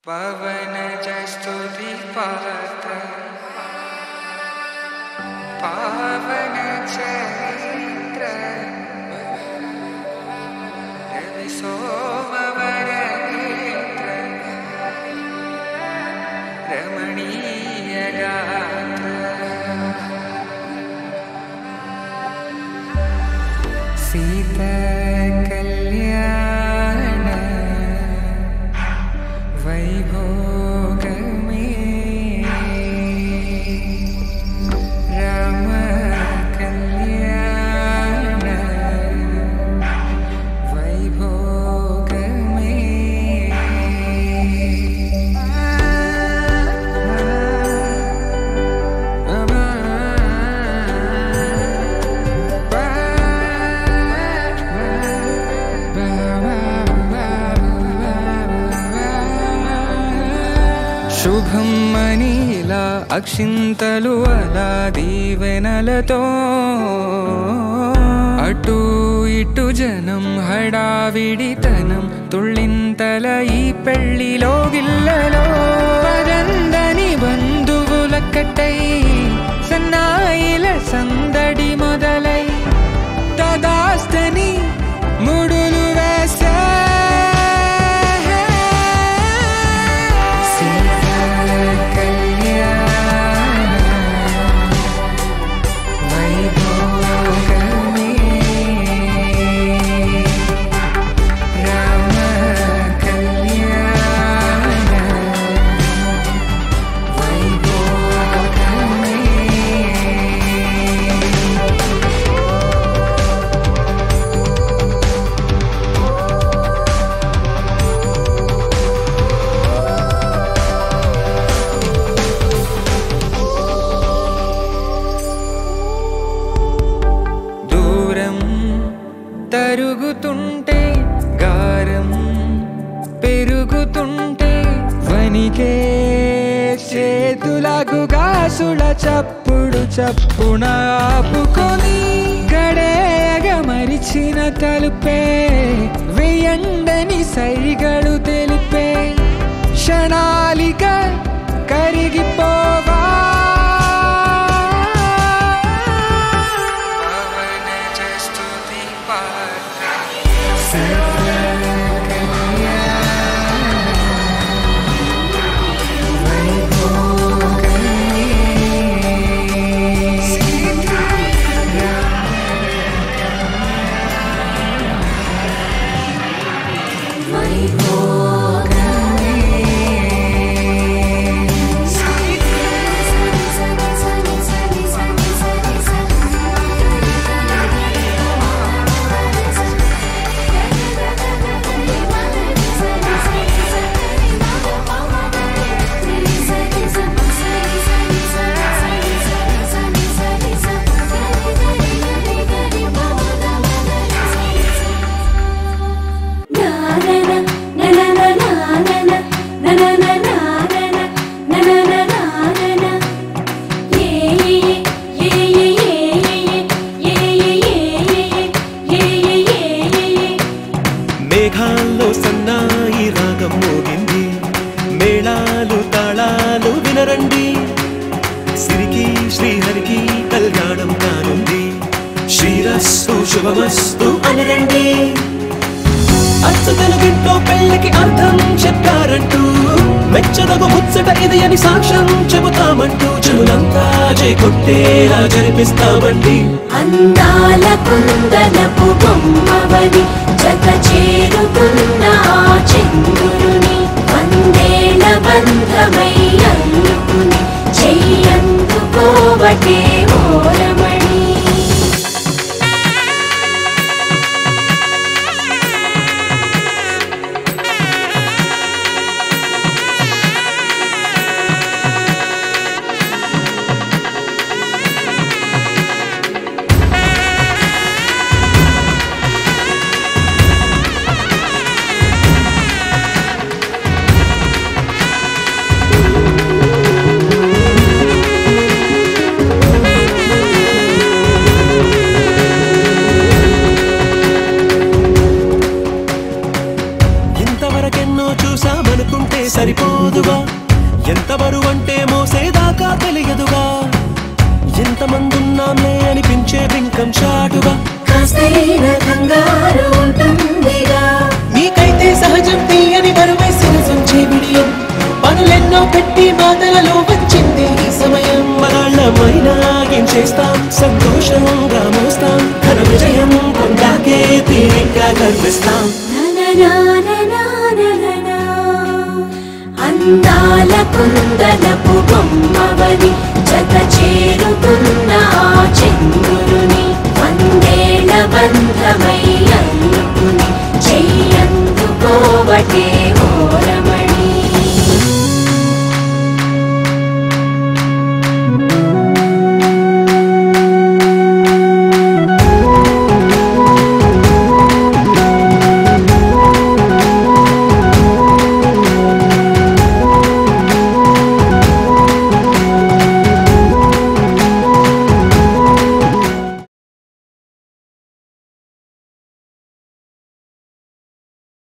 पवनजस्तुति पात्र पावन चरित्र रवि सोमवर नेत्र रमणीय गात्र सीता कल्याण वैभोगमे राम कल्याण वैभोगमे శుభం మనీలా అక్షింతలు అలా దీవెనలతో అటు ఇటు జనం హడావిడితనం తుళ్ళింతల ఈ పెళ్లిలో గిల్లలో పరందని బంధువులక్కటై సన్నాయిల సందడి మొదలై తదాస్తని ముడులు వేసే సీతా కళ్యాణ వైభోగమే రామ కళ్యాణ వైభోగమే దూరం తరుగుతుంటే గారం పెరుగుతుంటే వనికే చేతులకు గాసుల చప్పుడు చప్పున ఆపుకొని గడేగ మరిచిన తలుపే వెయ్యండని సైగడు తెలిపే క్షణాలిక కరిగిపోవా పవనజస్తుతి పాత్ర మేఘాల్లో సన్నాయి రాగం మోగింది మేళాలు తాళాలు వినరండి సిరికి శ్రీహరికి కళ్యాణం కానుంది శ్రీరస్తు శుభమస్తు అనరండి అచ్చ తెలుగింట్లో పెళ్ళికి అర్థం చెప్పారంటూ మెచ్చదగు ముచ్చట ఇది అని సాక్ష్యం చెబుతామంటూ చెవులంతా జై కొట్టేలా జరిపిస్తామండి అందాల కుందనపు బొమ్మవని జత చేరుతున్న ఆ చంద్రుని వందేల బంధమై అల్లుకుని చెయ్యందుకోవటే ఓరమణి ఆ లోకం చాటుగా కాస్తైన కంగారు ఉంటుందిగా నీకైతే సహజం తీయని బరువై శిరసుంచే విడియం పనులెన్నో పెట్టి మాటలలో వచ్చింది ఈ సమయం మనాళ్ళమైనా ఏం చేస్తాం సంతోషంగా మోస్తాం ఘన విజయం పొందాకే తీరిగ్గా కనిపిస్తాం నననాననాననా. అందాల కుందనపు బొమ్మవ